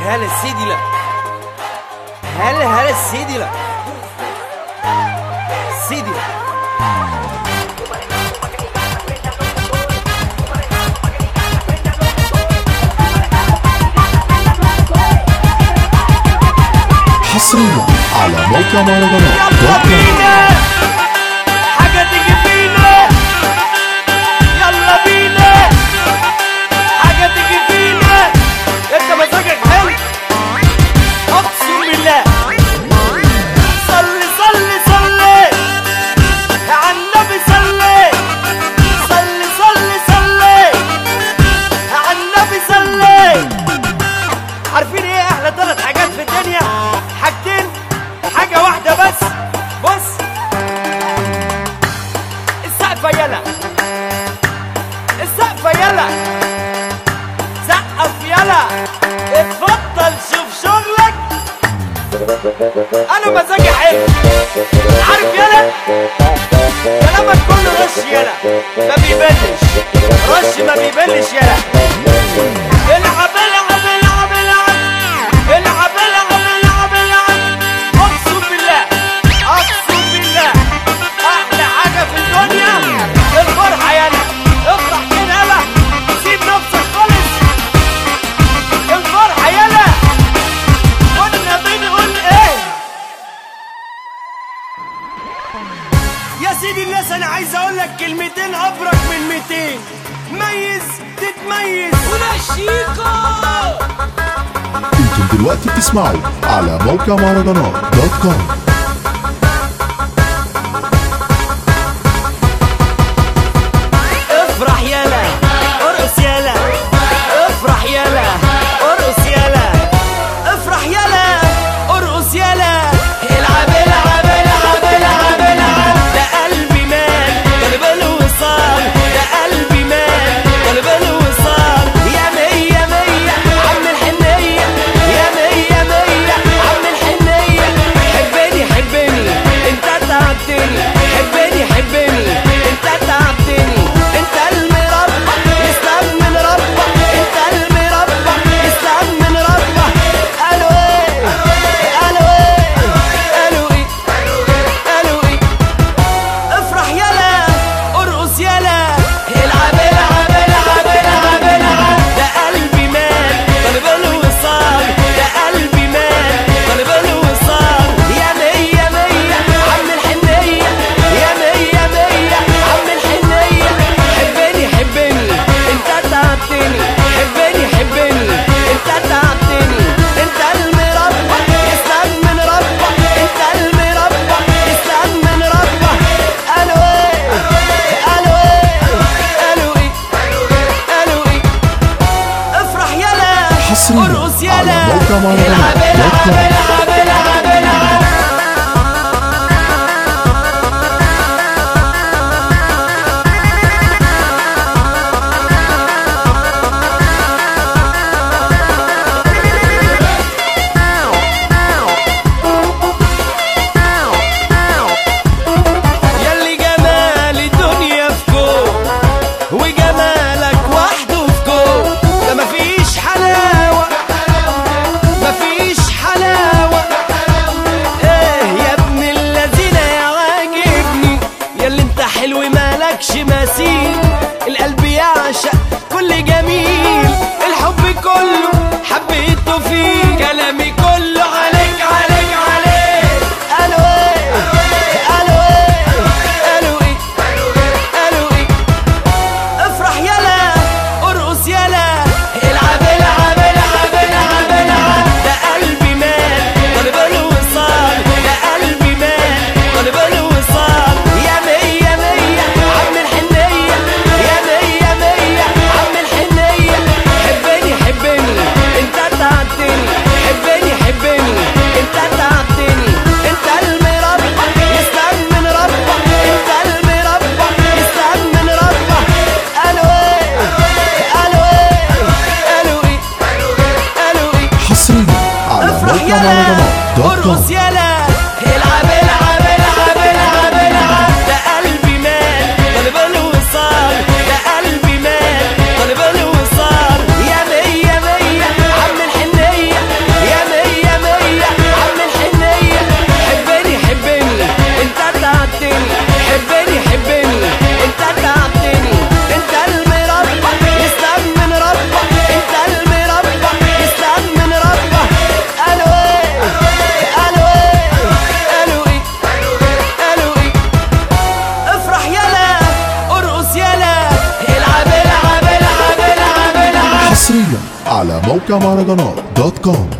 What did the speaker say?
هلا سيدي لا هلا هلا سيدي لا سيدي لا حصريا على موقع مهرجانات يلا دوت كوم. بينا حاجة تيجي فينا يلا بينا حاجة تيجي فينا انت مزاجك حلو اقسم بالله صلي صلي صلي على النبي صلي صلي صلي صلي على النبي صلي عارفين ايه احلى ثلاث حاجات في الدنيا حاجتين حاجة واحدة بس بص السقفة يلا السقفة يلا سقف يلا اتفضل شوف شغلك انا مزاجي حلو عارف يلا كلامك كله رش يلا ما بيبلش رش ما بيبلش يلا العب العب العب العب العب العب العب العب اقسم بالله اقسم بالله احلى حاجه في الدنيا الفرحه يلا افرح كده يلا سيب نفسك خالص الفرحه يلا كنا بنقول ايه يا سيدي الناس انا عايز اقول لك كلمتين ابرك من 200 ميز تتميز ونشيكو انتم دلوقتي بتسمعوا على موقع مهرجانات دوت كوم افرح يلا ارقص يلا افرح يلا ارقص يلا افرح يلا ارقص يلا العب العب العب العب العب ده قلبي مال طالب الوصال ده قلبي مال طالب الوصال يا مية مية عم الحنية يا مية مية عم الحنية حبني حبني انت تعبتني حبني حبني انت تعبتني انت المربى يسلم من ربك انت المربى يسلم من ربك قالوا ايه قالوا ايه قالوا ايه قالوا ايه افرح يلا ارقص يلا العب العب العب العب العب ده قلبي مال طالب الوصال ده قلبي مال طالب الوصال يا مية مية عم الحنية يا مية مية عم الحنية حبني حبني انت تعبتني حبني حبني انت تعبتني انت المربى يسلم من ربك انت المربى يسلم من ربك قالوا ايه قالوا ايه قالوا ايه قالوا ايه افرح يلا حصرياً ارقص على يلا موقع مهرجانات العب دوت العب كوم. العب العب العب ياللي جمال الدنيا في كون وجمالك وحده في كون ده مفيش حلاوة مفيش حلاوة ايه يا ابن الذين يا عاجبني ياللي انت حلو مالكش مثيل القلب يعشق كل جميل الحب كله حبيته فيه كلامي كله عليك عليك عليك قالوا ايه قالوا ايه قالوا ايه قالوا ايه افرح يلا ارقص يلا العب العب العب العب العب ده قلبي مال طالب الوصال ده قلبي مال طالب الوصال يا مية مية عم الحنية يا مية مية عم الحنية حبني حبني انت تعبتني حبني حبني انت تعبتني انت المربى يسلم من ربك انت المربى يسلم من ربك قالوا ايه قالوا ايه قالوا ايه قالوا ايه حصريا على افرح موقع يلا مهرجانات دوت ارقص كوم يلا العب العب العب العب العب ده قلبي مال طالب الوصال ده قلبي مال طالب الوصال يا مية مية عم الحنية على موقع مهرجانات دوت كوم